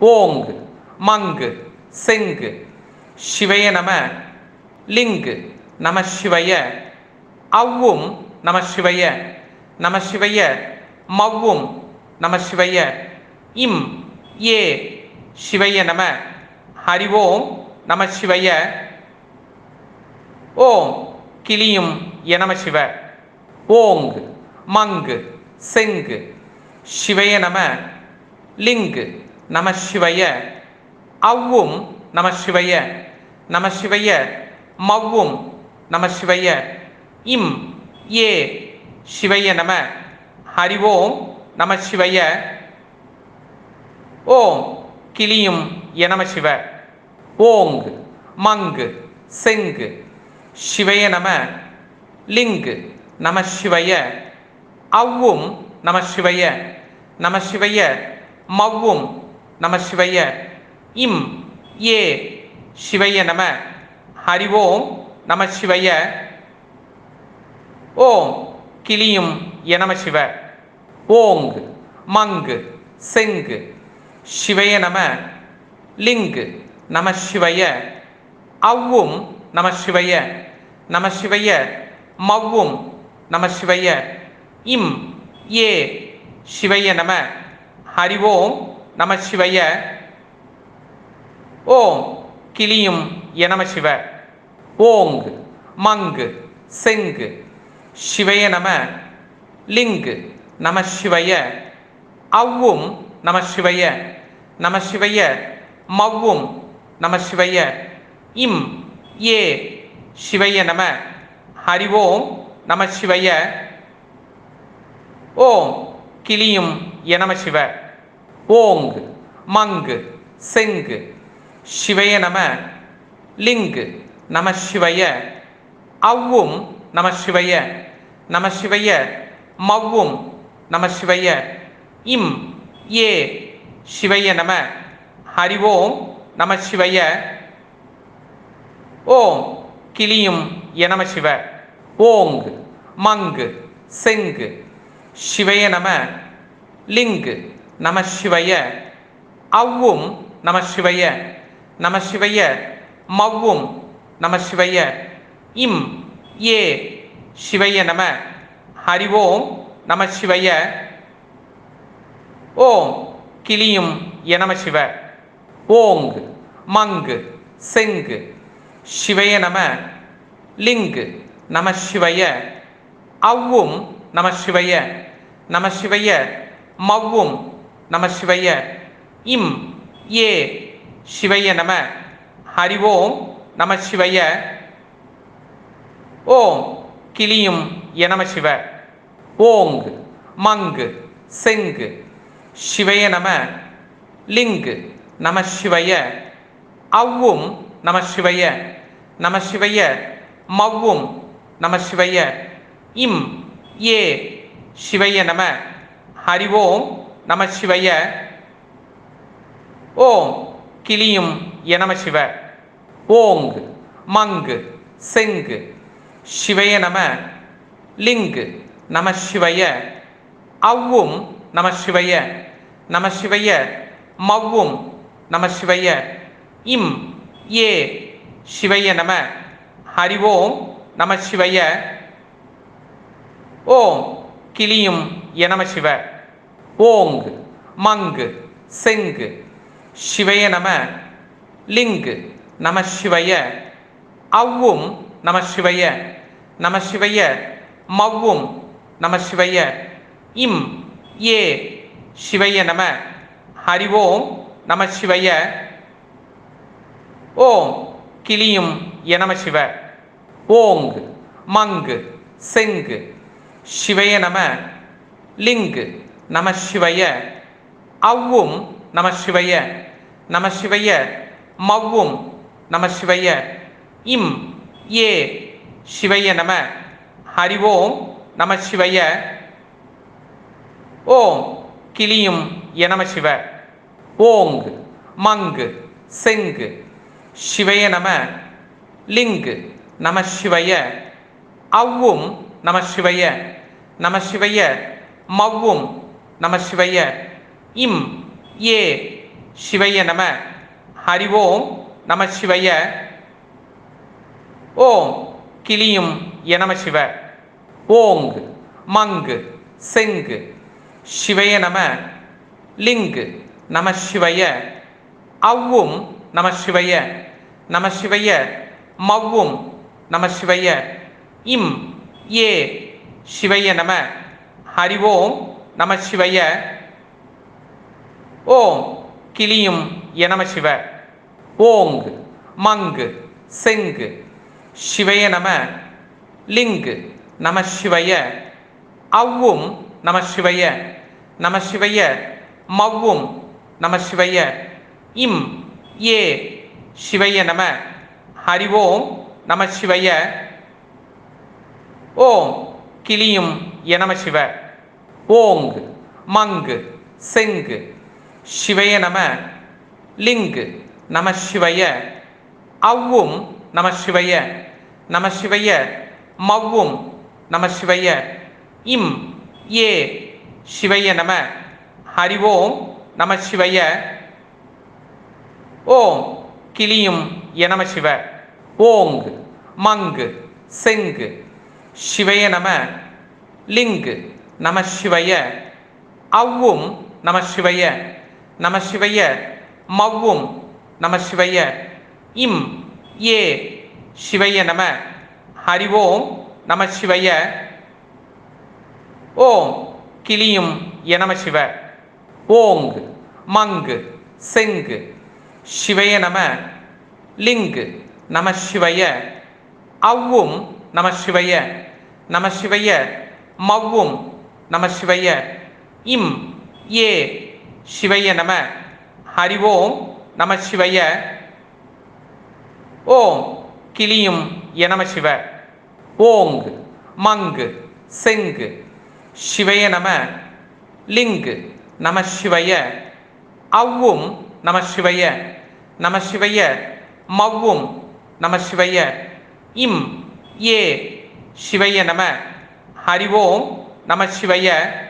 ஓங்கு மங்கு செங்கு சிவய நம லிங்கு நம சிவய அவ்வும் நம சிவய நம சிவய மவ்வும் நம சிவய இம் ஏ சிவய நம ஹரி ஓம் நம சிவய ஓம் கிளியும் எனம சிவ ஓங்கு மங்கு செங்கு சிவய நம லிங்கு நம சிவய அவ்வும் நம சிவய நம சிவய மவ்வும் நம சிவய இம் ஏ சிவய நம ஹரி ஓம் நம சிவய ஓம் கிளியும் எனம சிவ ஓங்கு மங்கு செங்கு சிவய நம லிங்கு நம சிவய அவ்வும் நம சிவய நம சிவய மவ்வும் நம சிவய இம் ஏ சிவய நம ஹரி ஓம் நம சிவய ஓம் கிளியும் எனம சிவ ஓங்கு மங்கு செங்கு சிவய நம லிங்கு நம சிவய அவ்வும் நம சிவய நம சிவய மவ்வும் நம சிவய இம் ஏ சிவய நம ஹரி ஓம் நம சிவய ஓம் கிளியும் எனம சிவ ஓங்கு மங்கு செங்கு சிவய நம லிங்கு நம சிவய அவ்வும் நம சிவய நம சிவய மவ்வும் நம சிவய இம் ஏ சிவய நம ஹரி ஓம் நம சிவய ஓம் கிளியும் எனம சிவ ஓங்கு மங்கு செங்கு சிவய நம லிங்கு நம சிவய அவ்வும் நம சிவய நம சிவய மவ்வும் நம சிவய இம் ஏ சிவய நம ஹரி ஓம் நம சிவய ஓம் கிளியும் எனம சிவ ஓங்கு மங்கு செங்கு சிவய நம லிங்கு நம சிவய அவ்வும் நம சிவய நம சிவய மவ்வும் நம சிவய இம் ஏ சிவய நம ஹரி ஓம் நம சிவய ஓம் கிளியும் எனம சிவ ஓங்கு மங்கு செங்கு சிவய நம லிங்கு நம சிவய அவ்வும் நம சிவய நம சிவய மவ்வும் நம சிவய இம் ஏ சிவய நம ஹரி ஓம் நம சிவய ஓம் கிளியும் எனம சிவ ஓங்கு மங்கு செங்கு சிவய நம லிங்கு நம சிவய அவ்வும் நம சிவய நம சிவய மவ்வும் நம சிவய இம் ஏ சிவய நம ஹரி ஓம் நம சிவய ஓம் கிளியும் எனம சிவ ஓங்கு மங்கு செங்கு சிவய நம லிங்கு நம சிவய அவ்வும் நம சிவய நம சிவய மவ்வும் நம சிவய இம் ஏ சிவய நம ஹரி ஓம் நம சிவய ஓம் கிளியும் எனம சிவ ஓங்கு மங்கு செங்கு சிவய நம லிங்கு நம சிவய அவ்வும் நம சிவய நம சிவய மவ்வும் நம சிவய இம் ஏ சிவய நம ஹரி ஓம் நம சிவய ஓம் கிளியும் எனம சிவ ஓங்கு மங்கு செங்கு சிவய நம லிங்கு நம சிவய அவ்வும் நம சிவய நம சிவய மவ்வும் நம சிவய இம் ஏ சிவய நம ஹரி ஓம் நம சிவய ஓம் கிளியும் எனம சிவ ஓங்கு மங்கு செங்கு சிவய நம லிங்கு நம சிவய அவ்வும் நம சிவய நம சிவய மவ்வும் நம சிவய இம் ஏ சிவய நம ஹரி ஓம் நம சிவய ஓம் கிளியும் எனம சிவ ஓங்கு மங்கு செங்கு சிவய நம லிங்கு நம சிவய அவ்வும் நம சிவய நம சிவய மவ்வும் நம சிவய இம் ஏ சிவய நம ஹரி ஓம் நம சிவய ஓம் கிளியும் எனம சிவ ஓங்கு மங்கு செங்கு சிவய நம லிங்கு நம சிவய அவ்வும் நம சிவய நம சிவய மவ்வும் நம சிவய இம் ஏ சிவய நம ஹரி ஓம் நம சிவய ஓம் கிளியும் எனம சிவ ஓங்கு மங்கு செங்கு சிவய நம லிங்கு நம சிவய அவ்வும் நம சிவய நம சிவய மவ்வும் நம சிவய இம் ஏ சிவய நம ஹரி ஓம் நம சிவய ஓம் கிளியும் எனம சிவ ஓங்கு மங்கு செங்கு சிவய நம லிங்கு நம சிவய அவ்வும் நம சிவய நம சிவய மவ்வும் நம சிவய இம் ஏ சிவய நம ஹரி ஓம் நம சிவய ஓம் கிளியும் எனம சிவ ஓங்கு மங்கு செங்கு சிவய நம லிங்கு நம சிவய அவ்வும் நம சிவய நம சிவய மவ்வும் நம சிவய இம் ஏ சிவய நம ஹரி ஓம் நம சிவய ஓம் கிளியும் எனம சிவ ஓங்கு மங்கு செங்கு சிவய நம லிங்கு நம சிவய அவ்வும் நம சிவய நம சிவய மவ்வும் நம சிவய இம் ஏ சிவய நம ஹரி ஓம் நம சிவய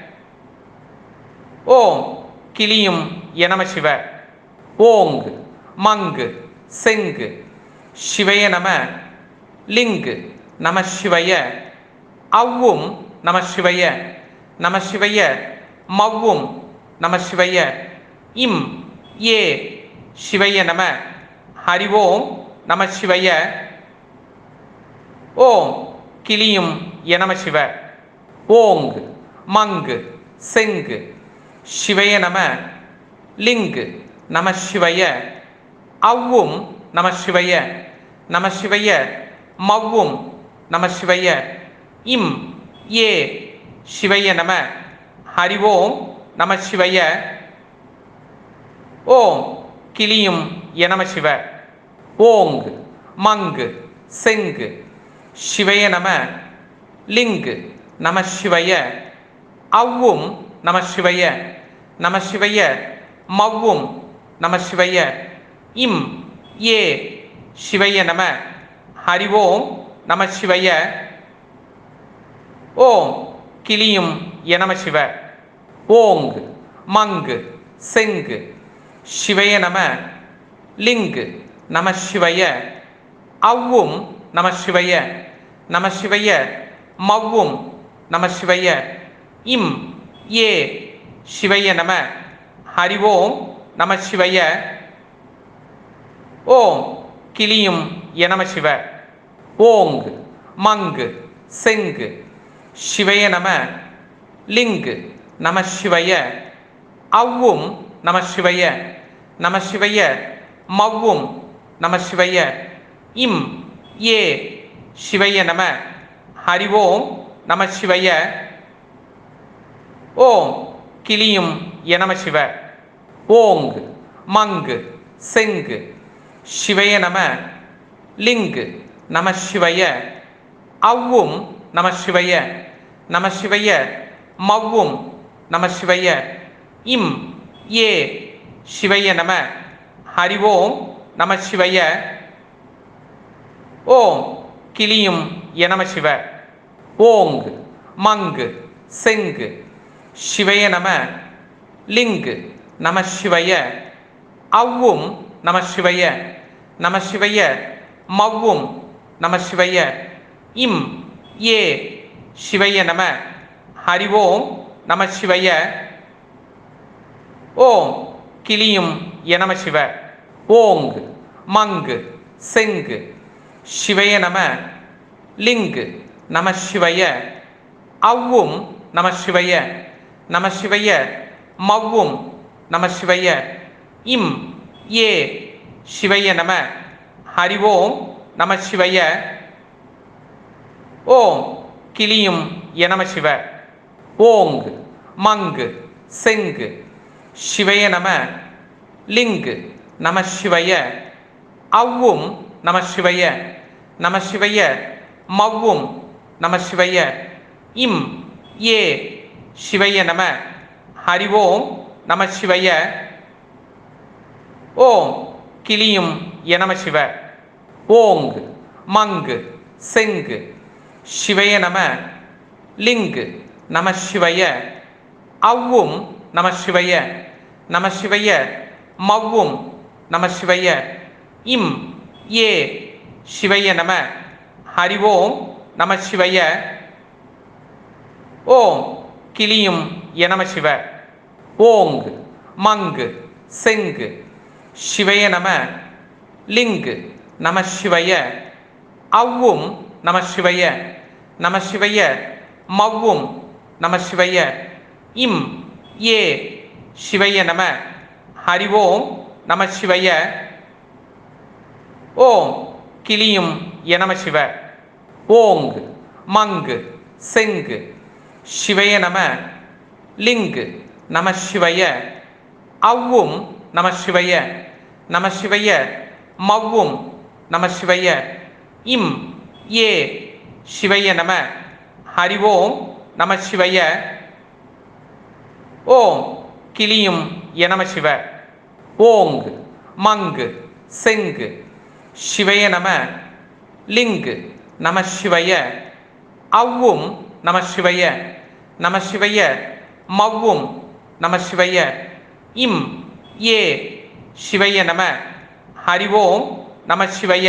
ஓம் கிளியும் எனம சிவ ஓங்கு மங்கு செங்கு சிவய நம லிங்கு நம சிவய அவ்வும் நம சிவய நம சிவய மவ்வும் நம சிவய இம் ஏ சிவய நம ஹரி ஓம் நம சிவய ஓம் கிளியும் எனம சிவ ஓங்கு மங்கு செங்கு சிவய நம லிங்கு நம சிவய அவ்வும் நம சிவய நம சிவய மவ்வும் நம சிவய இம் ஏ சிவய நம ஹரி ஓம் நம சிவய ஓம் கிளியும் எனம சிவ ஓங்கு மங்கு செங்கு சிவய நம லிங்கு நம சிவய அவ்வும் நம சிவய நம சிவய மவ்வும் நம சிவய இம் ஏ சிவய நம ஹரி ஓம் நம சிவய ஓம் கிளியும் எனம சிவ ஓங்கு மங்கு செங்கு சிவய நம லிங்கு நம சிவய அவ்வும் நம சிவய நம சிவய மவ்வும் நம சிவய இம் ஏ சிவய நம ஹரி ஓம் நம சிவய ஓம் கிளியும் எனம சிவ ஓங்கு மங்கு செங்கு சிவய நம லிங்கு நம சிவய அவ்வும் நம சிவய நம சிவய மவ்வும் நம சிவய இம் ஏ சிவய நம ஹரி ஓம் நம சிவய ஓம் கிளியும் எனம சிவ ஓங்கு மங்கு செங்கு சிவய நம லிங்கு நம சிவய அவ்வும் நம சிவய நம சிவய மவ்வும் நம சிவய இம் ஏ சிவய நம ஹரி ஓம் நம சிவய ஓம் கிளியும் எனம சிவ ஓங்கு மங்கு செங்கு சிவய நம லிங்கு நம சிவய ஔவும் நம சிவய நம சிவய மவ்வும் நம சிவய இம் ஏ சிவய நம ஹரி ஓம் நம சிவய ஓம் கிளியும் எனம சிவ ஓங்கு மங்கு செங்கு சிவய நம லிங்கு நம சிவய அவ்வும் நம சிவய நம சிவய மவ்வும் நம சிவய இம் ஏ சிவய நம ஹரி ஓம் நம சிவய ஓம் கிளியும் எனம சிவ ஓங்கு மங்கு செங்கு சிவய நம லிங்கு நம சிவய அவ்வும் நம சிவய நம சிவய மவ்வும் நம சிவய இம் ஏ சிவய நம ஹரி ஓம் நம சிவய ஓம் கிளியும் எனம சிவ ஓங்கு மங்கு செங்கு சிவய நம லிங்கு நம சிவய அவ்வும் நம சிவய நம சிவய மவ்வும் நம சிவய இம் ஏ சிவய நம ஹரி ஓம் நம சிவய ஓம் கிளியும் எனம சிவ ஓங்கு மங்கு செங்கு சிவய நம லிங்கு நம சிவய அவ்வும் நம சிவய நம சிவய மவ்வும் நம சிவய இம் ஏ சிவய நம ஹரி ஓம் நம சிவய ஓம் கிளியும் எனம சிவ ஓங்கு மங்கு செங்கு சிவய நம லிங்கு நம சிவய அவ்வும் நம சிவய நம சிவய மவ்வும் நம சிவய இம் ஏ சிவய நம ஹரி ஓம் நம சிவய ஓம் கிளியும் எனம சிவ ஓங்கு மங்கு செங்கு சிவய நம லிங்கு நம சிவய அவ்வும் நம சிவய நம சிவய மவ்வும் நம சிவய இம் ஏ சிவய நம ஹரி ஓம் நம சிவய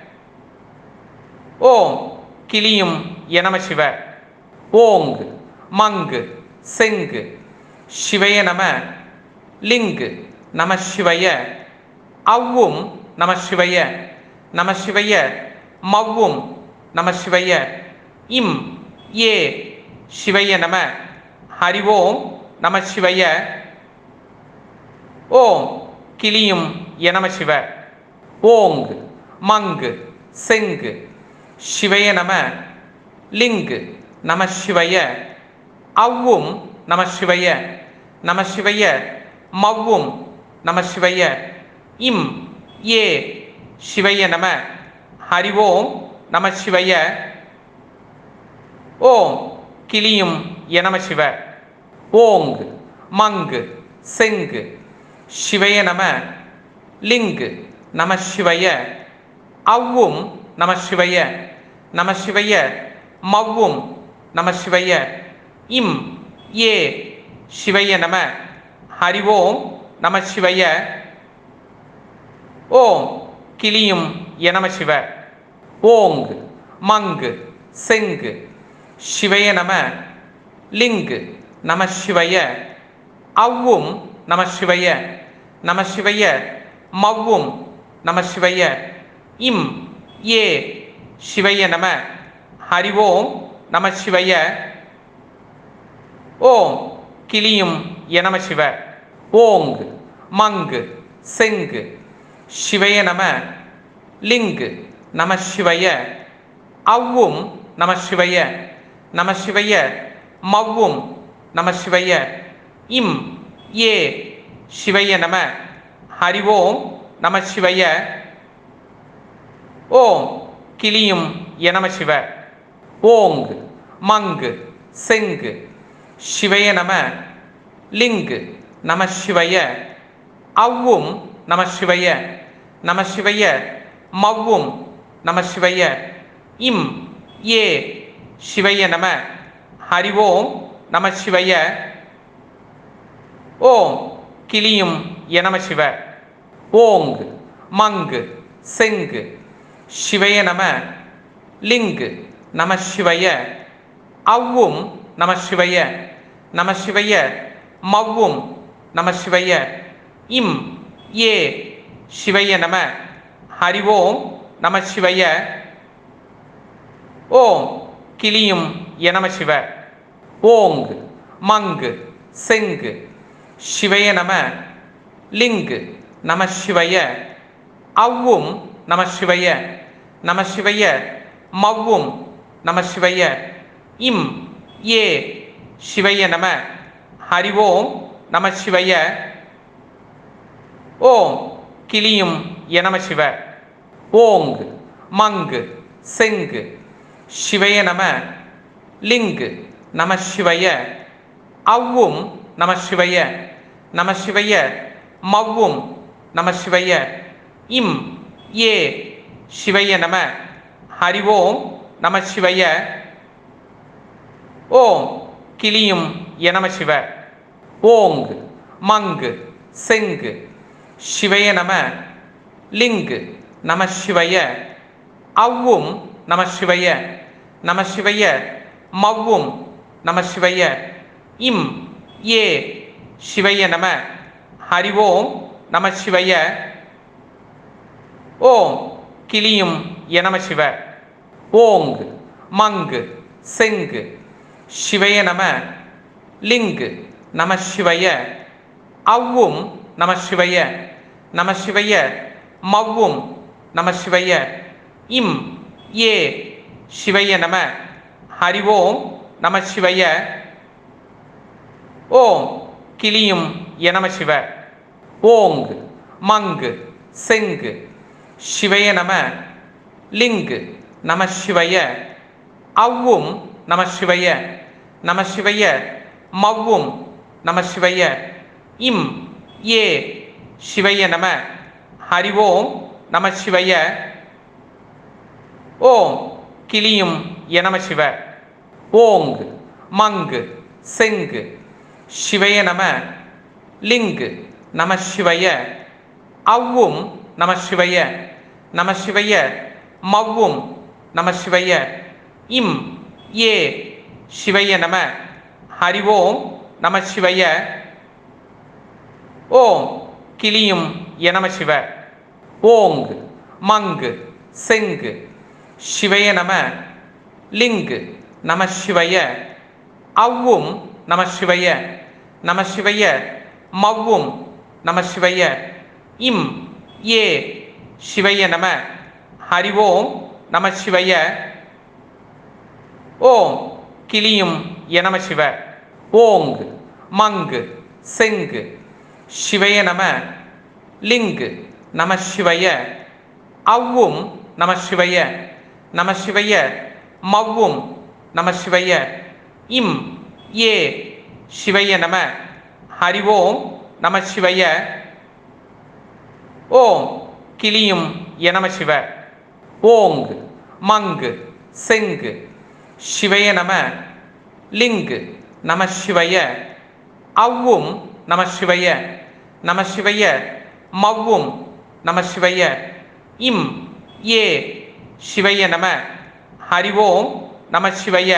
ஓம் கிளியும் எனம சிவ ஓங்கு மங்கு செங்கு சிவய நம லிங்கு நம சிவய அவ்வும் நம சிவய நம சிவய மவ்வும் நம சிவய இம் ஏ சிவய நம ஹரி ஓம் நம சிவய ஓம் கிளியும் எனம சிவ ஓங்கு மங்கு செங்கு சிவய நம லிங்கு நம சிவய அவ்வும் நம சிவய நம சிவய மவ்வும் நம சிவய இம் ஏ சிவய நம ஹரி ஓம் நம சிவய ஓம் கிளியும் எனம சிவ ஓங்கு மங்கு செங்கு சிவய நம லிங்கு நம சிவய அவ்வும் நம சிவய நம சிவய மவ்வும் நம சிவய இம் ஏ சிவய நம ஹரி ஓம் நம சிவய ஓம் கிளியும் எனம சிவ ஓங்கு மங்கு செங்கு சிவய நம லிங்கு நம சிவய அவ்வும் நம சிவய நம சிவய மவ்வும் நம சிவய இம் ஏ சிவய நம ஹரி ஓம் நம சிவய ஓம் கிளியும் எனம சிவ ஓங்கு மங்கு செங்கு சிவய நம லிங்கு நம சிவய அவ்வும் நம சிவய நம சிவய மவ்வும் நம சிவய இம் ஏ சிவய நம ஹரி ஓம் நம சிவய ஓம் கிளியும் எனம சிவ ஓங்கு மங்கு செங்கு சிவய நம லிங்கு நம சிவய அவ்வும் நம சிவய நம சிவய மவ்வும் நம சிவய இம் ஏ சிவய நம ஹரி ஓம் நம சிவய ஓம் கிளியும் எனம சிவ ஓங்கு மங்கு செங்கு சிவய நம லிங்கு நம சிவய அவ்வும் நம சிவய நம சிவய மவ்வும் நம சிவய இம் ஏ சிவய நம ஹரி ஓம் நம சிவய ஓம் கிளியும் எனம சிவ ஓங்கு மங்கு செங்கு சிவய நம லிங்கு நம சிவய அவ்வும் நம சிவய நம சிவய மவ்வும் நம சிவய இம் ஏ சிவய நம ஹரி ஓம் நம சிவய ஓம் கிளியும் எனம சிவ ஓங்கு மங்கு செங்கு சிவய நம லிங்கு நம சிவய அவ்வும் நம சிவய நம சிவய மவ்வும் நம சிவய இம் ஏ சிவய நம ஹரி ஓம் நம சிவய ஓம் கிளியும் எனம சிவ ஓங்கு மங்கு செங்கு சிவய நம லிங்கு நம சிவய அவ்வும் நம சிவய நம சிவய மவ்வும் நம சிவய இம் ஏ சிவய நம ஹரி ஓம் நம சிவய ஓம் கிளியும் எனம சிவ ஓங்கு மங்கு செங்கு சிவய நம லிங்கு நம சிவய அவ்வும் நம சிவய நம சிவய மவ்வும் நம சிவய இம் ஏ சிவய நம ஹரி ஓம் நம சிவய ஓம் கிளியும் எனம சிவ ஓங்கு மங்கு செங்கு சிவய நம லிங்கு நம சிவய அவ்வும் நம சிவய நம சிவய மவ்வும் நம சிவய இம் ஏ சிவய நம ஹரி ஓம் நம சிவய ஓம் கிளியும் எனம சிவ ஓங்கு மங்கு செங்கு சிவய நம லிங்கு நம சிவய அவ்வும் நம சிவய நம சிவய மவ்வும் நம சிவய இம் ஏ சிவய நம ஹரி ஓம் நம சிவய ஓம் கிளியும் எனம சிவ ஓங்கு மங்கு செங்கு சிவய நம லிங்கு நம சிவய அவ்வும் நம சிவய நம சிவய மவ்வும் நம சிவய இம் ஏ சிவய நம ஹரி ஓம் நம சிவய ஓம் கிளியும் எனம சிவ ஓங்கு மங்கு செங்கு சிவய நம லிங்கு நம சிவய அவ்வும் நம சிவய நம சிவய மவ்வும் நம சிவய இம் ஏ சிவய நம ஹரி ஓம் நம சிவய ஓம் கிளியும் எனம சிவ ஓங்கு மங்கு செங்கு சிவய நம லிங்கு நம சிவய அவ்வும் நம சிவய நம சிவய மவ்வும் நம சிவய இம் ஏ சிவய நம ஹரி ஓம் நம சிவய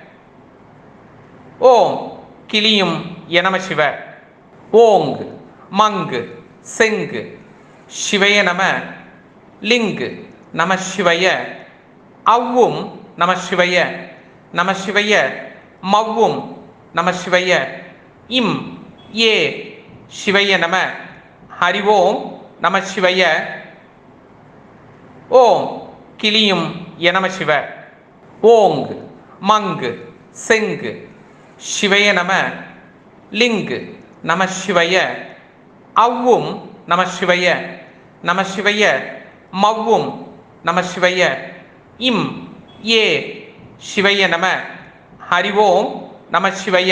ஓம் கிளியும் எனம சிவ ஓங்கு மங்கு செங்கு சிவய நம லிங்கு நம சிவய அவ்வும் நம சிவய நம சிவய மவ்வும் நம சிவய இம் ஏ சிவய நம ஹரி ஓம் நம சிவய ஓம் கிளியும் எனம சிவ ஓங்கு மங்கு செங்கு சிவய நம லிங்கு நம சிவய அவ்வும் நம சிவய நம சிவய மவ்வும் நம சிவய இம் ஏ சிவய நம ஹரி ஓம் நம சிவய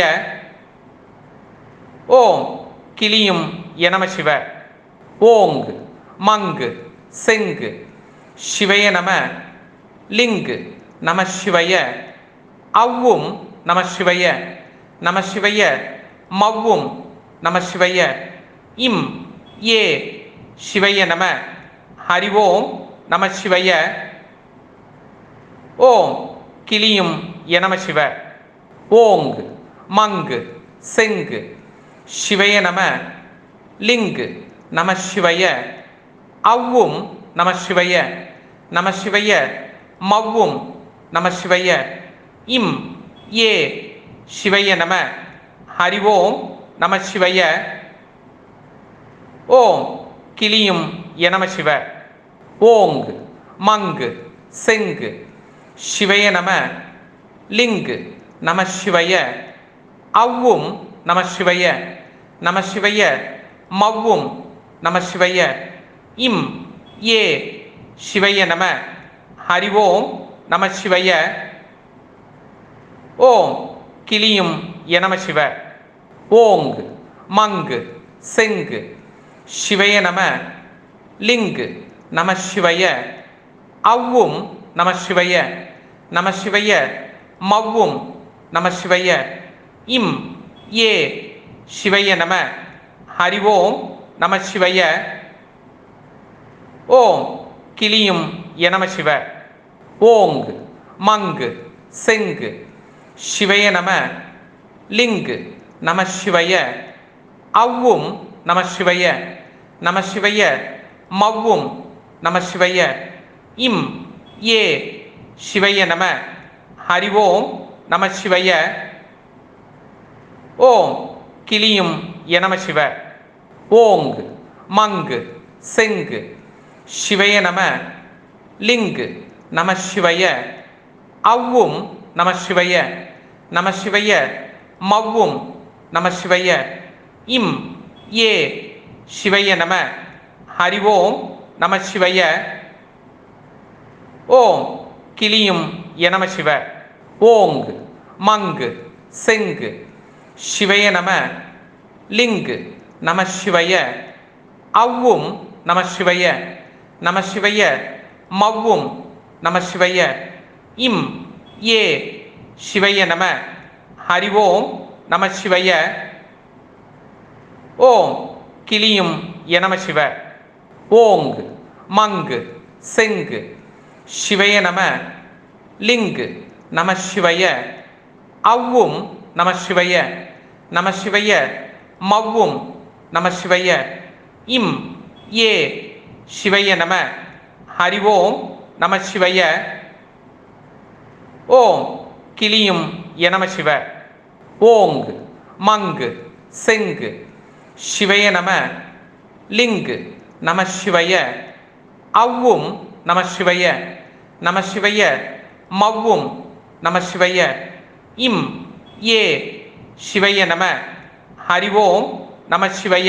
ஓம் கிளியும் எனம சிவ ஓங்கு மங்கு செங்கு சிவய நம லிங்கு நம சிவய அவ்வும் நம சிவய நம சிவய மவ்வும் நம சிவய இம் ஏ சிவய நம ஹரி ஓம் நம சிவய ஓம் கிளியும் எனம சிவ ஓங்கு மங்கு செங்கு சிவய நம லிங்கு நம சிவய அவ்வும் நம சிவய நம சிவய மவ்வும் நம சிவய இம் ஏ சிவய நம ஹரி ஓம் நம சிவய ஓம் கிளியும் எனம சிவ ஓங்கு மங்கு செங்கு சிவய நம லிங்கு நம சிவய அவ்வும் நம சிவய நம சிவய மவ்வும் நம சிவய இம் ஏ சிவய நம ஹரி ஓம் நம சிவய ஓம் கிளியும் எனம சிவ ஓங்கு மங்கு செங்கு சிவய நம லிங்கு நம சிவய அவ்வும் நம சிவய நம சிவய மவ்வும் நம சிவய இம் ஏ சிவய நம ஹரி ஓம் நம சிவய ஓம் கிளியும் எனம சிவ ஓங்கு மங்கு செங்கு சிவய நம லிங்கு நம சிவய அவ்வும் நம சிவய நம சிவய மவ்வும் நம சிவய இம் ஏ சிவய நம ஹரி ஓம் நம சிவய ஓம் கிளியும் எனம சிவ ஓங்கு மங்கு செங்கு சிவய நம லிங்கு நம சிவய அவ்வும் நம சிவய நம சிவய மவ்வும் நம சிவய இம் ஏ சிவய நம ஹரி ஓம் நம சிவய ஓம் கிளியும் எனம சிவ ஓங்கு மங்கு செங்கு சிவய நம லிங்கு நம சிவய அவ்வும் நம சிவய நம சிவய மவ்வும் நம சிவய இம் ஏ சிவய நம ஹரி ஓம் நம சிவய ஓம் கிளியும் எனம சிவ ஓங்கு மங்கு செங்கு சிவய நம லிங்கு நம சிவய அவ்வும் நம சிவய நம சிவய மவ்வும் நம சிவய இம் ஏ சிவய நம ஹரி ஓம் நம சிவய ஓம் கிளியும் எனம சிவ ஓங்கு மங்கு செங்கு சிவய நம லிங்கு நம சிவய அவ்வும் நம சிவய நம சிவய மவ்வும் நம சிவய இம் ஏ சிவய நம ஹரி ஓம் நம சிவய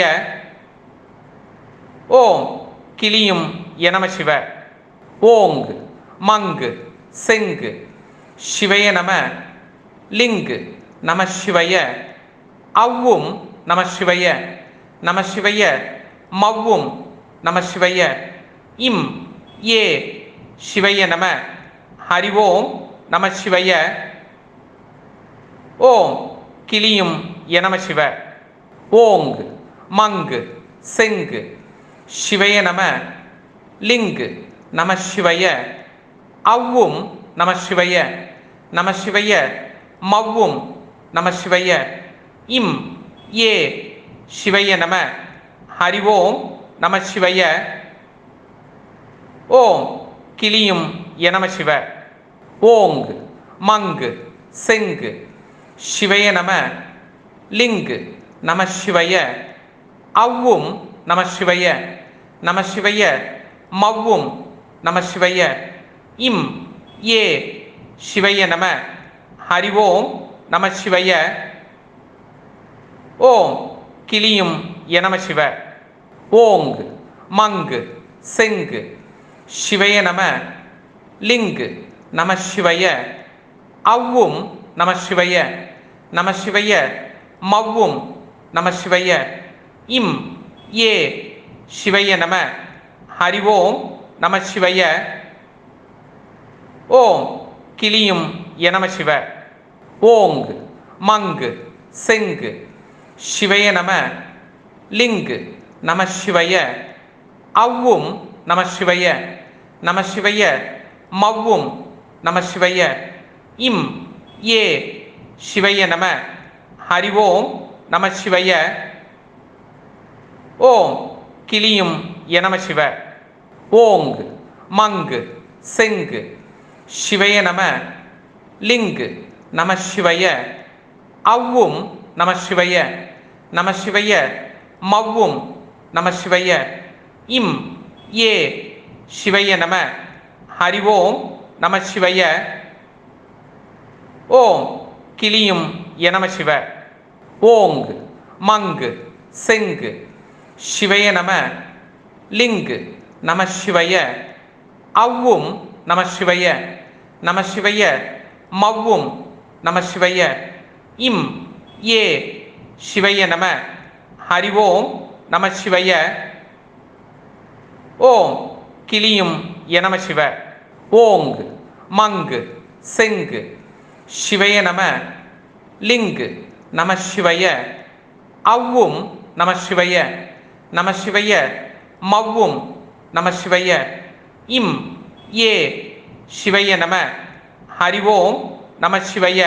ஓம் கிளியும் எனம சிவ ஓங்கு மங்கு செங்கு சிவய நம லிங்கு நம சிவய அவ்வும் நம சிவய நம சிவய மவ்வும் நம சிவய இம் ஏ சிவய நம ஹரி ஓம் நம சிவய ஓம் கிளியும் எனம சிவ ஓங்கு மங்கு செங்கு சிவய நம லிங்கு நம சிவய அவ்வும் நம சிவய நம சிவய மவ்வும் நம சிவய இம் ஏ சிவய நம ஹரி ஓம் நம சிவய ஓம் கிளியும் எனம சிவ ஓங்கு மங்கு செங்கு சிவய நம லிங்கு நம சிவய அவ்வும் நம சிவய நம சிவய மவ்வும் நம சிவய இம் ஏ சிவய நம ஹரி ஓம் நம சிவய ஓம் கிளியும் எனம சிவ ஓங்கு மங்கு செங்கு சிவய நம லிங்கு நம சிவய அவ்வும் நம சிவய நம சிவய மவ்வும் நம சிவய இம் ஏ சிவய நம ஹரி ஓம் நம சிவய ஓம் கிளியும் எனம சிவ ஓங்கு மங்கு செங்கு சிவய நம லிங்கு நம சிவய ஔவும் நம சிவய நம சிவய மவ்வும் நம சிவய இம் ஏ சிவய நம ஹரி ஓம் நம சிவய ஓம் கிளியும் எனம சிவ ஓங்கு மங்கு செங்கு சிவய நம லிங்கு நம சிவய அவ்வும் நம சிவய நம சிவய மவ்வும் நம சிவய இம் ஏ சிவய நம ஹரி ஓம் நம சிவய ஓம் கிளியும் எனம சிவ ஓங்கு மங்கு செங்கு சிவய நம லிங்கு நம சிவய அவ்வும் நம சிவய நம சிவய மவ்வும் நம சிவய இம் ஏ சிவய நம ஹரி ஓம் நம சிவய ஓம் கிளியும் எனம சிவ ஓங்கு மங்கு செங்கு சிவய நம லிங்கு நம சிவய அவ்வும் நம சிவய நம சிவய மவ்வும் நம சிவய இம் ஏ சிவய நம ஹரி ஓம் நம சிவய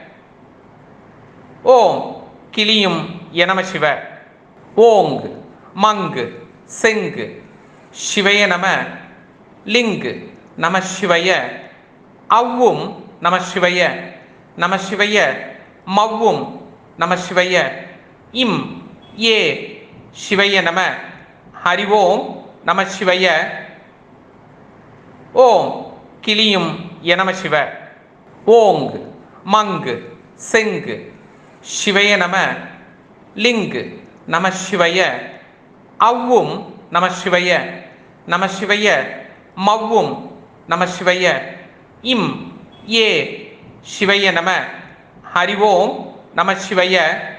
ஓம் கிளியும் எனம சிவ ஓங்கு மங்கு செங்கு சிவய நம லிங்கு நம சிவய அவ்வும் நம சிவய நம சிவய மவ்வும் நம சிவய இம் ஏ சிவய நம ஹரி ஓம் நம சிவய ஓம் கிளியும் எனம சிவ ஓங்கு மங்கு செங்கு சிவய நம லிங்கு நம சிவய அவ்வும் நம சிவய நம சிவய மவ்வும் நம சிவய இம் ஏ சிவய நம ஹரி ஓம் நம சிவய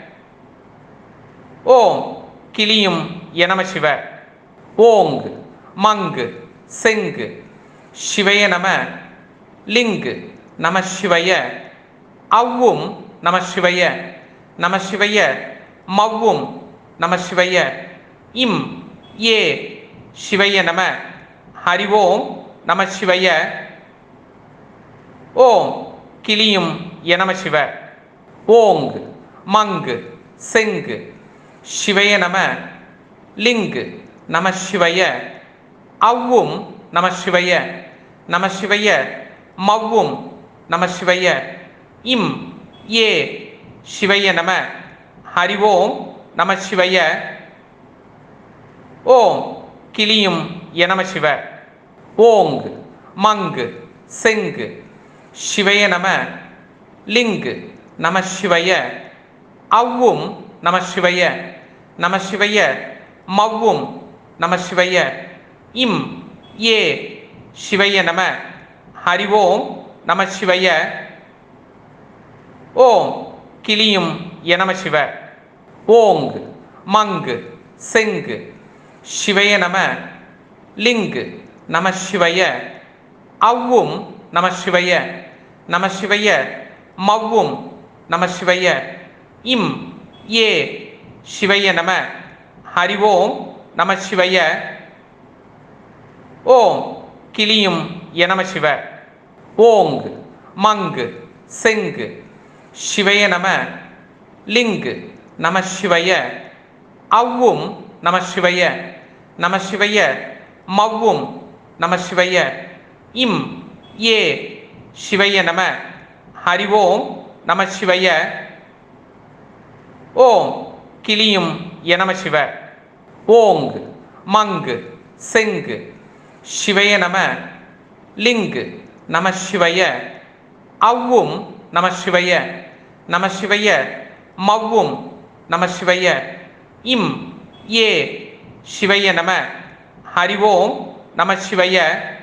ஓம் கிளியும் எனம சிவ ஓங்கு மங்கு செங்கு சிவய நம லிங்கு நம சிவய அவ்வும் நம சிவய நம சிவய மவ்வும் நம சிவய இம் ஏ சிவய நம ஹரி ஓம் நம சிவய ஓம் கிளியும் எனம சிவ ஓங்கு மங்கு செங்கு சிவய நம லிங்கு நம சிவய அவ்வும் நம சிவய நம சிவய மவ்வும் நம சிவய இம் ஏ சிவய நம ஹரி ஓம் நம சிவய ஓம் கிளியும் எனம சிவ ஓங்கு மங்கு செங்கு சிவய நம லிங்கு நம சிவய அவ்வும் நம சிவய நம சிவய மவ்வும் நம சிவய இம் ஏ சிவய நம ஹரி ஓம் நம சிவய ஓம் கிளியும் எனம சிவ ஓங்கு மங்கு செங்கு சிவய நம லிங்கு நம சிவய அவ்வும் நம சிவய நம சிவய மவ்வும் நம சிவய இம் ஏ சிவய நம ஹரி ஓம் நம சிவய ஓம் கிளியும் எனம சிவ ஓங்கு மங்கு செங்கு சிவய நம லிங்கு நம சிவய அவ்வும் நம சிவய நம சிவய மவ்வும் நம சிவய இம் ஏ சிவய நம ஹரி ஓம் நம சிவய ஓம் கிளியும் எனம சிவ ஓங்கு மங்கு செங்கு சிவய நம லிங்கு நம சிவய அவ்வும் நம சிவய நம சிவய மவ்வும் நம சிவய இம் ஏ சிவய நம ஹரி ஓம் நம சிவய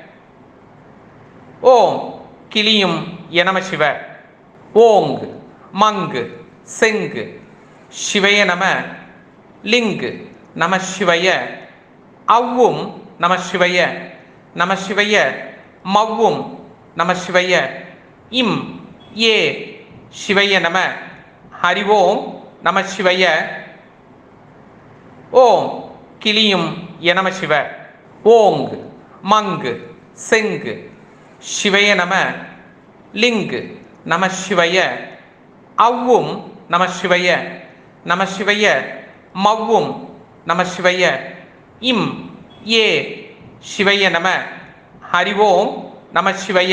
ஓம் கிளியும் எனம சிவ ஓங்கு மங்கு செங்கு சிவய நம லிங்கு நம சிவய அவ்வும் நம சிவய நம சிவய மவ்வும் நம சிவய இம் ஏ சிவய நம ஹரி ஓம் நம சிவய ஓம் கிளியும் எனம சிவ ஓங்கு மங்கு செங்கு சிவய நம லிங்கு நம சிவய அவ்வும் நம சிவய நம சிவய மவ்வும் நம சிவய இம் ஏ சிவய நம ஹரி ஓம் நம சிவய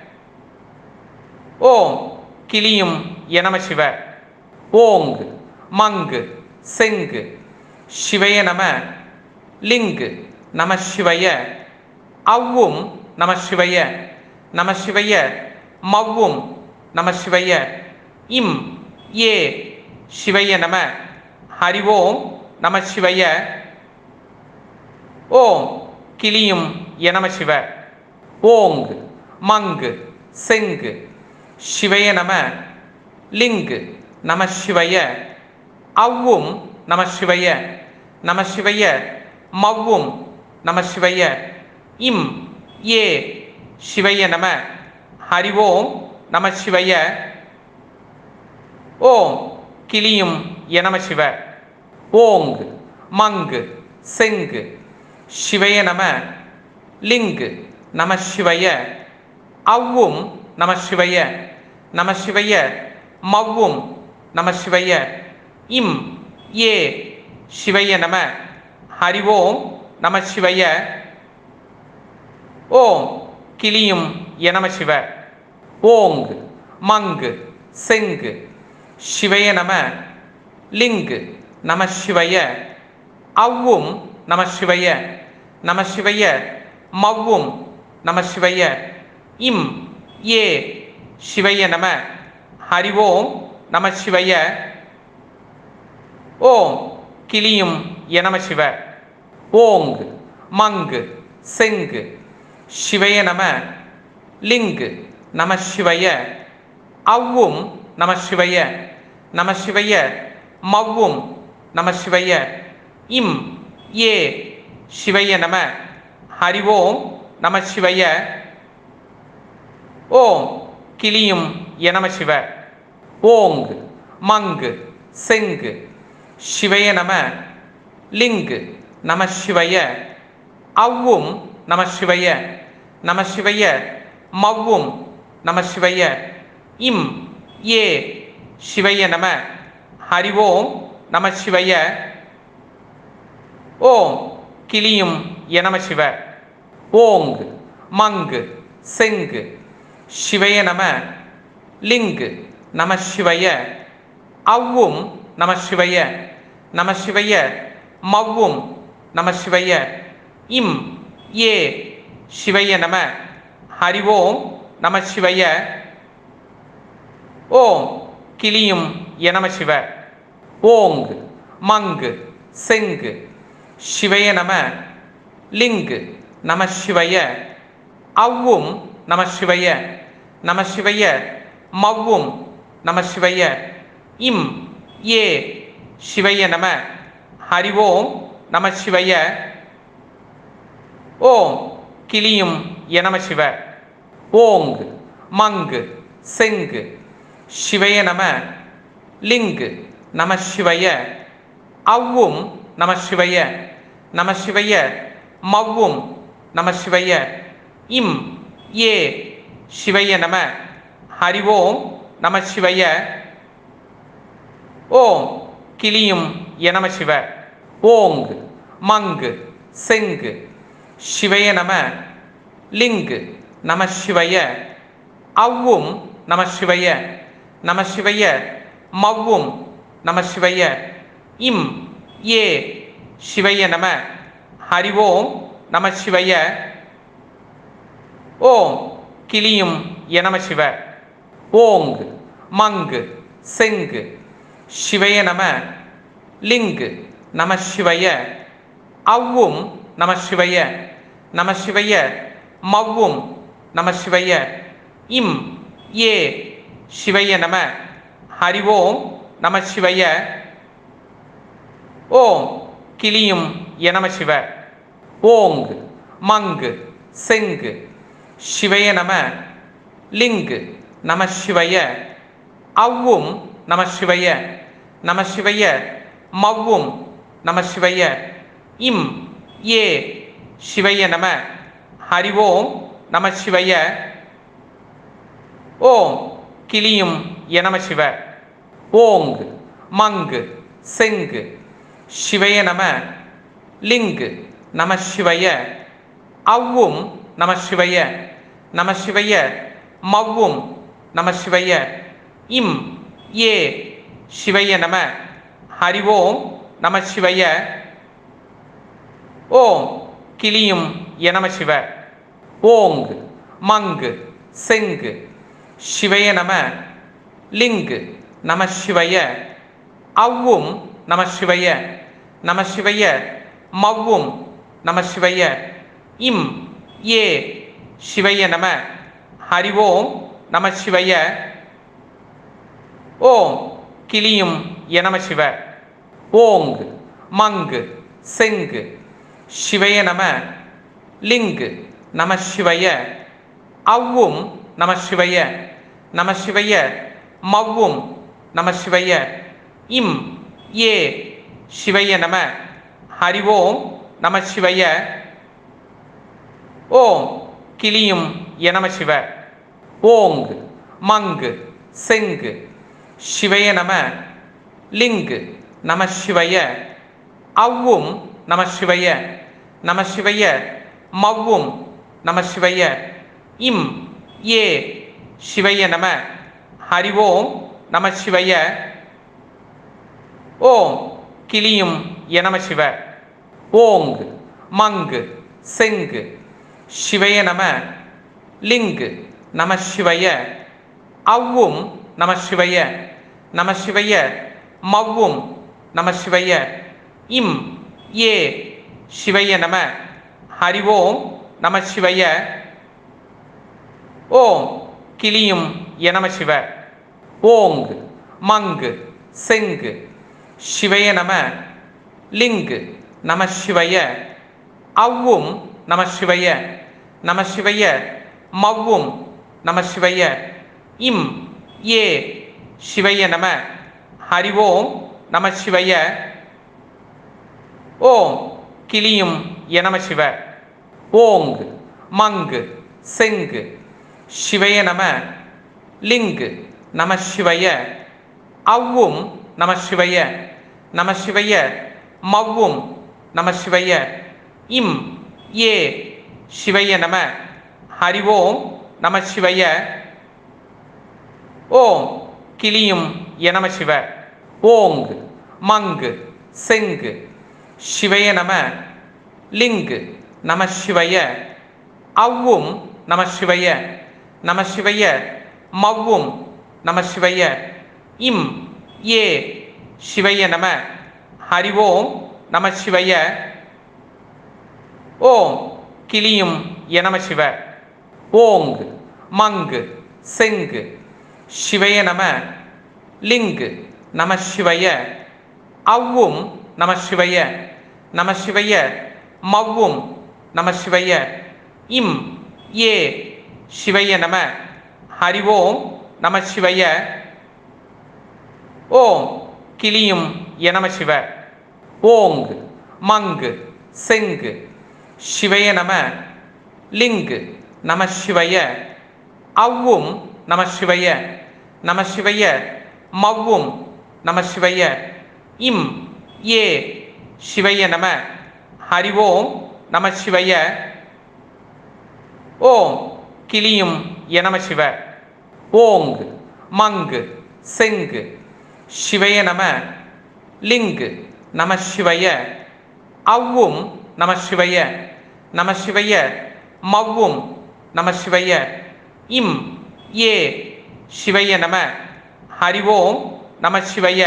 ஓம் கிளியும் எனம சிவ ஓங்கு மங்கு செங்கு சிவய நம லிங்கு நம சிவய அவ்வும் நம சிவய நம சிவய மவ்வும் நம சிவய இம் ஏ சிவய நம ஹரி ஓம் நம சிவய ஓம் கிளியும் எனம சிவ ஓங்கு மங்கு செங்கு சிவய நம லிங்கு நம சிவய அவ்வும் நம சிவய நம சிவய மவ்வும் நம சிவய இம் ஏ சிவய நம ஹரி ஓம் நம சிவய ஓம் கிளியும் எனம சிவ ஓங்கு மங்கு செங்கு சிவய நம லிங்கு நம சிவய அவ்வும் நம சிவய நம சிவய மவ்வும் நம சிவய இம் ஏ சிவய நம ஹரி ஓம் நம சிவய ஓம் கிளியும் எனம சிவ ஓங்கு மங்கு செங்கு சிவய நம லிங்கு நம சிவய அவ்வும் நம சிவய நம சிவய மவ்வும் நம சிவய இம் ஏ சிவய நம ஹரி ஓம் நம சிவய ஓம் கிளியும் எனம சிவ ஓங்கு மங்கு செங்கு சிவய நம லிங்கு நம சிவய அவ்வும் நம சிவய நம சிவய மவ்வும் நம சிவய இம் ஏ சிவய நம ஹரி ஓம் நம சிவய ஓம் கிளியும் எனம சிவ ஓங்கு மங்கு செங்கு சிவய நம லிங்கு நம சிவய அவ்வும் நம சிவய நம சிவய மவ்வும் நம சிவய இம் ஏ சிவய நம ஹரி ஓம் நம சிவய ஓம் கிளியும் எனம சிவ ஓங்கு மங்கு செங்கு சிவய நம லிங்கு நம சிவய அவ்வும் நம சிவய நம சிவய மவ்வும் நம சிவய இம் ஏ சிவய நம ஹரி ஓம் நம சிவய ஓம் கிளியும் எனம சிவ ஓங்கு மங்கு செங்கு சிவய நம லிங்கு நம சிவய அவ்வும் நம சிவய நம சிவய மவ்வும் நம சிவய இம் ஏ சிவய நம ஹரி ஓம் நம சிவய ஓம் கிளியும் எனம சிவ ஓங்கு மங்கு செங்கு சிவய நம லிங்கு நம சிவய அவ்வும் நம சிவய நம சிவய மவ்வும் நம சிவய இம் ஏ சிவய நம ஹரி ஓம் நம சிவய ஓம் கிளியும் எனம சிவ ஓங்கு மங்கு செங்கு சிவய நம லிங்கு நம சிவய அவ்வும் நம சிவய நம சிவய மவ்வும் நம சிவய இம் ஏ சிவய நம ஹரி ஓம் நம சிவய ஓம் கிளியும் எனம சிவ ஓங்கு மங்கு செங்கு சிவய நம லிங்கு நம சிவய அவ்வும் நம சிவய நம சிவய மவ்வும் நம சிவய இம் ஏ சிவய நம ஹரி ஓம் நம சிவய ஓம் கிளியும் எனம சிவ ஓங்கு மங்கு செங்கு சிவய நம லிங்கு நம சிவய அவ்வும் நம சிவய நம சிவய மவ்வும் நம சிவய இம் ஏ சிவய நம ஹரி ஓம் நம சிவய ஓம் கிளியும் எனம சிவ ஓங்கு மங்கு செங்கு சிவய நம லிங்கு நம சிவய அவ்வும் நம சிவய நம சிவய மவ்வும் நம சிவய இம் ஏ சிவய நம ஹரி ஓம் நம சிவய ஓம் கிளியும் எனம சிவ ஓங்கு மங்கு செங்கு சிவய நம லிங்கு நம சிவய அவ்வும் நம சிவய நம சிவய மவ்வும் நம சிவய இம் ஏ சிவய நம ஹரி ஓம் நம சிவய ஓம் கிளியும் எனம சிவ ஓங்கு மங்கு செங்கு சிவய நம லிங்கு நம சிவய அவ்வும் நம சிவய நம சிவய மவ்வும் நம சிவய இம் ஏ சிவய நம ஹரி ஓம் நம சிவய ஓம் கிளியும் எனம சிவ ஓங்கு மங்கு செங்கு சிவய நம லிங்கு நம சிவய அவ்வும் நம சிவய நம சிவய மவ்வும் நம சிவய இம் ஏ சிவய நம ஹரி ஓம் நம சிவய ஓம் கிளியும் எனம சிவ ஓங்கு மங்கு செங்கு சிவய நம லிங்கு நம சிவய அவ்வும் நம சிவய நம சிவய மவ்வும் நம சிவய இம் ஏ சிவய நம ஹரி ஓம் நம சிவய ஓம் கிளியும் எனம சிவ ஓங்கு மங்கு செங்கு சிவய நம லிங்கு நம சிவய அவ்வும் நம சிவய நம சிவய மவ்வும் நம சிவய இம் ஏ சிவய நம ஹரி ஓம் நம சிவய ஓம் கிளியும் எனம சிவ ஓங்கு மங்கு செங்கு சிவய நம லிங்கு நம சிவய அவ்வும் நம சிவய நம சிவய மவ்வும் நம சிவய இம் ஏ சிவய நம ஹரி ஓம் நம சிவய ஓம் கிளியும் எனம சிவ ஓங்கு மங்கு செங்கு சிவய நம லிங்கு நம சிவய அவ்வும் நம சிவய நம சிவய மவ்வும் நம சிவய இம் ஏ சிவய நம ஹரி ஓம் நம சிவய ஓம் கிளியும் எனம சிவ ஓங்கு மங்கு செங்கு சிவய நம லிங்கு நம சிவய அவ்வும் நம சிவய நம சிவய மவ்வும் நம சிவய இம் ஏ சிவய நம ஹரி ஓம் நம சிவய ஓம் கிளியும் எனம சிவ ஓங்கு மங்கு செங்கு சிவய நம லிங்கு நம சிவய அவ்வும் நம சிவய நம சிவய மவ்வும் நம சிவய இம் ஏ சிவய நம ஹரி ஓம் நம சிவய ஓம் கிளியும் எனம சிவ ஓங்கு மங்கு செங்கு சிவய நம லிங்கு நம சிவய அவ்வும் நம சிவய நம சிவய மவ்வும் நம சிவய இம் ஏ சிவய நம ஹரி ஓம் நம சிவய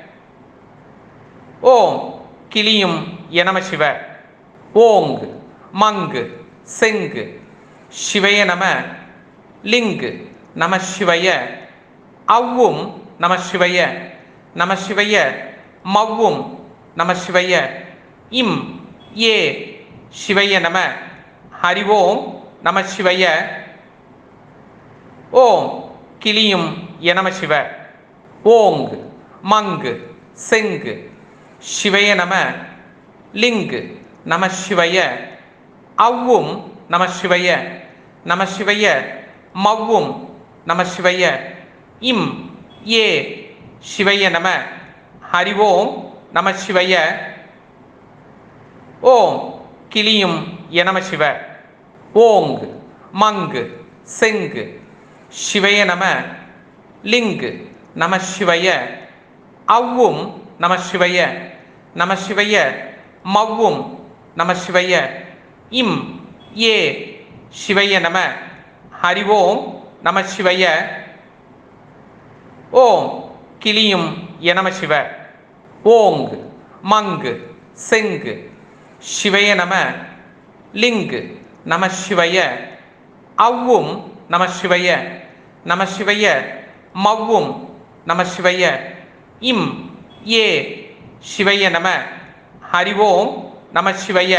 ஓம் கிளியும் எனம சிவ ஓங்கு மங்கு செங்கு சிவய நம லிங்கு நம சிவய அவ்வும் நம சிவய நம சிவய மவ்வும் நம சிவய இம் ஏ சிவய நம ஹரி ஓம் நம சிவய ஓம் கிளியும் எனம சிவ ஓங்கு மங்கு செங்கு சிவய நம லிங்கு நம சிவய ஔவும் நம சிவய நம சிவய மவ்வும் நம சிவய இம் ஏ சிவய நம ஹரி ஓம் நம சிவய ஓம் கிளியும் எனம சிவ ஓங்கு மங்கு செங்கு சிவய நம லிங்கு நம சிவய அவ்வும் நம சிவய நம சிவய மவ்வும் நம சிவய இம் ஏ சிவய நம ஹரி ஓம் நம சிவய ஓம் கிளியும் எனம சிவ ஓங்கு மங்கு செங்கு சிவய நம லிங்கு நம சிவய அவ்வும் நம சிவய நம சிவய மவ்வும் நம சிவய இம் ஏ சிவய நம ஹரி ஓம் நம சிவய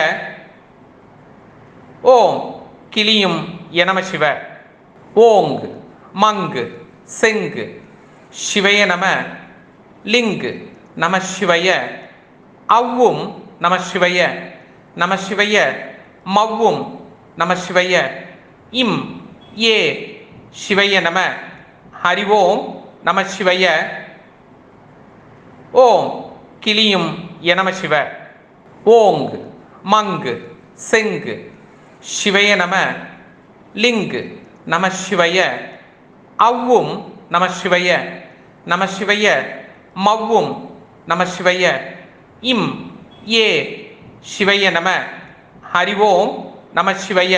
ஓம் கிளியும் எனம சிவ ஓங்கு மங்கு செங்கு சிவய நம லிங்கு நம சிவய அவ்வும் நம சிவய நம சிவய மவ்வும் நம சிவய இம் ஏ சிவய நம ஹரி ஓம் நம சிவய ஓம் கிளியும் எனம சிவ ஓங்கு மங்கு செங்கு சிவய நம லிங்கு நம சிவய அவ்வும் நம சிவய நம சிவய மவ்வும் நம சிவய இம் ஏ சிவய நம ஹரி ஓம் நம சிவய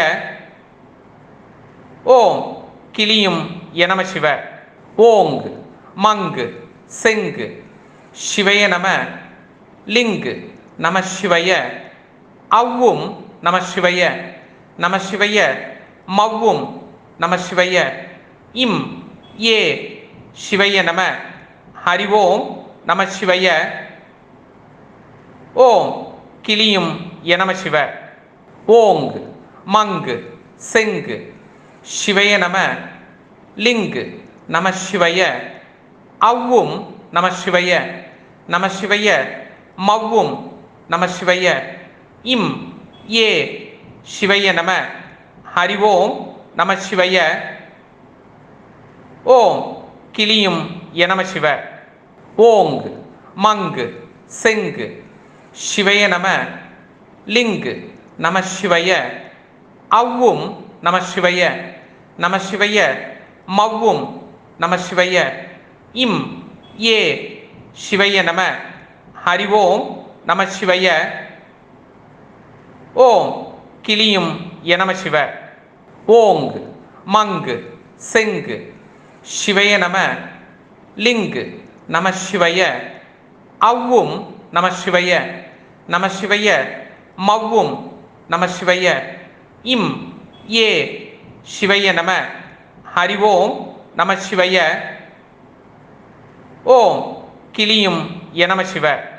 ஓம் கிளியும் எனம சிவ ஓங்கு மங்கு செங்கு சிவய நம லிங்கு நம சிவய அவ்வும் நம சிவய நம சிவய மவ்வும் நம சிவய இம் ஏ சிவய நம ஹரி ஓம் நம சிவய ஓம் கிளியும் எனம சிவ ஓங்கு மங்கு செங்கு சிவய நம லிங்கு நம சிவய அவ்வும் நம சிவய நம சிவய மவ்வும் நம சிவய இம் ஏ சிவய நம ஹரி ஓம் நம சிவய ஓம் கிளியும் எனம சிவ ஓங்கு மங்கு செங்கு சிவய நம லிங்கு நம சிவய அவ்வும் நம சிவய நம சிவய மவ்வும் நம சிவய இம் ஏ சிவய நம ஹரி ஓம் நம சிவய ஓம் கிளியும் எனம சிவ ஓங்கு மங்கு செங்கு சிவய நம லிங்கு நம சிவய அவ்வும் நம சிவய நம சிவய மவ்வும் நம சிவய இம் ஏ சிவய நம ஹரி ஓம் நம சிவய ஓம் கிளியும் எனம சிவ